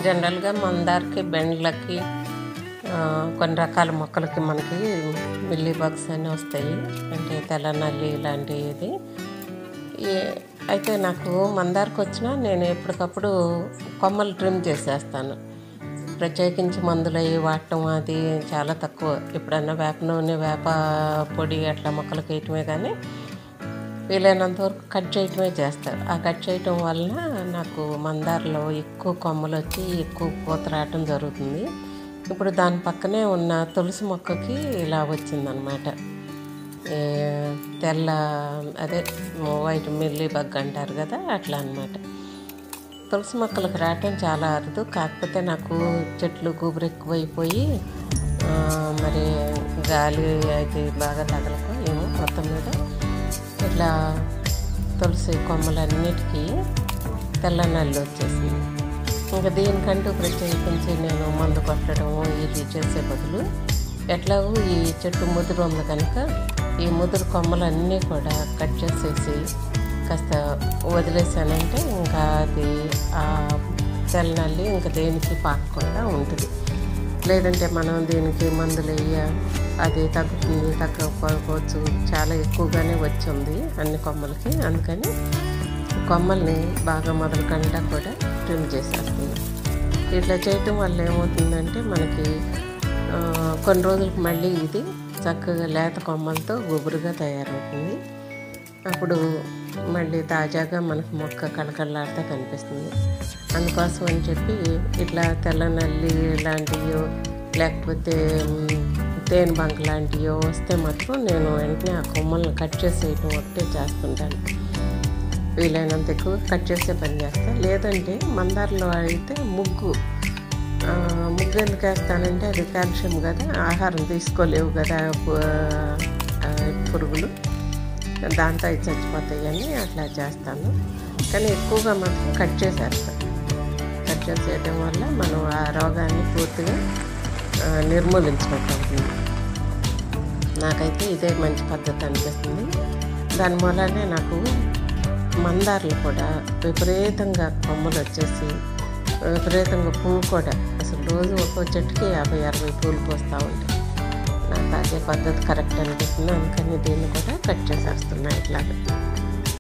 జనరల్గా మందారకి బెండ్లకి ఆ, కొన్ని రకాల మొక్కలకి మనకి మిల్లీ బగ్స్ అని వస్తాయి అంటే తెల్ల నల్లి ఇలాంటిది ఏ- అయితే నాకు మందారకు వచ్చినా నేను ఎప్పటికప్పుడు కొమ్మలు ట్రిమ్ చేసేస్తాను ప్రత్యేకించి మందులు అవి వాడటం అది చాలా తక్కువ ఎప్పుడన్నా వేప నూనె వేప పొడి అట్లా మొక్కలకి వేయటమే కానీ వీలైనంత వరకు కట్ చేయటమే చేస్తారు ఆ కట్ చేయటం వలన నాకు మందారలో ఎక్కువ కొమ్మలు వచ్చి ఎక్కువ పూత రావటం జరుగుతుంది ఇప్పుడు దాని పక్కనే ఉన్న తులసి మొక్కకి ఇలా వచ్చిందనమాట ఏ, తెల్ల అదే వైట్ మిల్లీ బగ్ అంటారు కదా అట్లా అన్నమాట తులసి మొక్కలకు రావటం చాలా అరుదు కాకపోతే నాకు చెట్లు గుబురు ఎక్కువైపోయి ఆ, మరి గాలి అది బాగా తగలకో ఏమో మొత్తం మీద ఇట్లా తులసి కొమ్మలన్నిటికీ తెల్ల నల్లి వచ్చేసింది ఇంకా దీనికంటూ ప్రత్యేకించి నేను మందు కొట్టడం ఇది చేసే బదులు ఎట్లాగూ ఈ చెట్టు ముదురు ఉంది కనుక ఈ ముదురు కొమ్మలన్నీ కూడా కట్ చేసేసి కాస్త వదిలేసానంటే ఇంకా అది ఆ తెల్ల నల్లి ఇంకా దేనికి పాకకుండా ఉంటుంది లేదంటే మనం దీనికి మందులు వేయ అది తగ్గుతుంది తగ్గకపోవచ్చు చాలా ఎక్కువగానే వచ్చింది అన్ని కొమ్మలకి అందుకని కొమ్మల్ని బాగా మొదలు కంటా కూడా ట్రిమ్ చేసేస్తుంది ఇట్లా చేయటం వల్ల ఏమవుతుందంటే మనకి ఆ, కొన్ని రోజులకు మళ్ళీ ఇది చక్కగా లేత కొమ్మలతో గుబురుగా తయారవుతుంది అప్పుడు మళ్ళీ తాజాగా మనకు మొక్క కళకళలాడుతూ కనిపిస్తుంది అందుకోసం అని చెప్పి ఇట్లా తెల్ల నల్లి లాంటివి లేకపోతే మ్, తేనె బంక్ లాంటివి వస్తే మాత్రం నేను వెంటనే ఆ కొమ్మల్ని కట్ చేసేయటం ఒకటే చేస్తుంటాను వీలైనంత ఎక్కువ కట్ చేసే పని చేస్తా లేదంటే మందారలో అయితే ముగ్గు ఆ, ముగ్గు ఎందుకు వేస్తానంటే అది కాల్షియం కదా ఆహారం తీసుకోలేవు కదా పు- ఆ, పురుగులు దాంతో అవి చచ్చిపోతాయి అని అట్లా చేస్తాను కానీ ఎక్కువగా మాత్రం కట్ చేసేస్తాను కట్ చేసేయడం వల్ల మనం ఆ రోగాన్ని పూర్తిగా ఆ, నిర్మూలించినట్టు అవుతుంది నాకైతే ఇదే మంచి పద్ధతి అనిపిస్తుంది దాని మూలనే నాకు మందారాలు కూడా విపరీతంగా కొమ్మలు వచ్చేసి విపరీతంగా పువ్వు కూడా అసలు రోజు ఒక్కో చెట్టుకి యాభై అరవై పూలు పోస్తూ ఉంటాయి నాకు అదే పద్ధతి కరెక్ట్ అనిపిస్తుంది అందుకని దీన్ని కూడా కట్ చేసేస్తున్నా ఇట్లాగా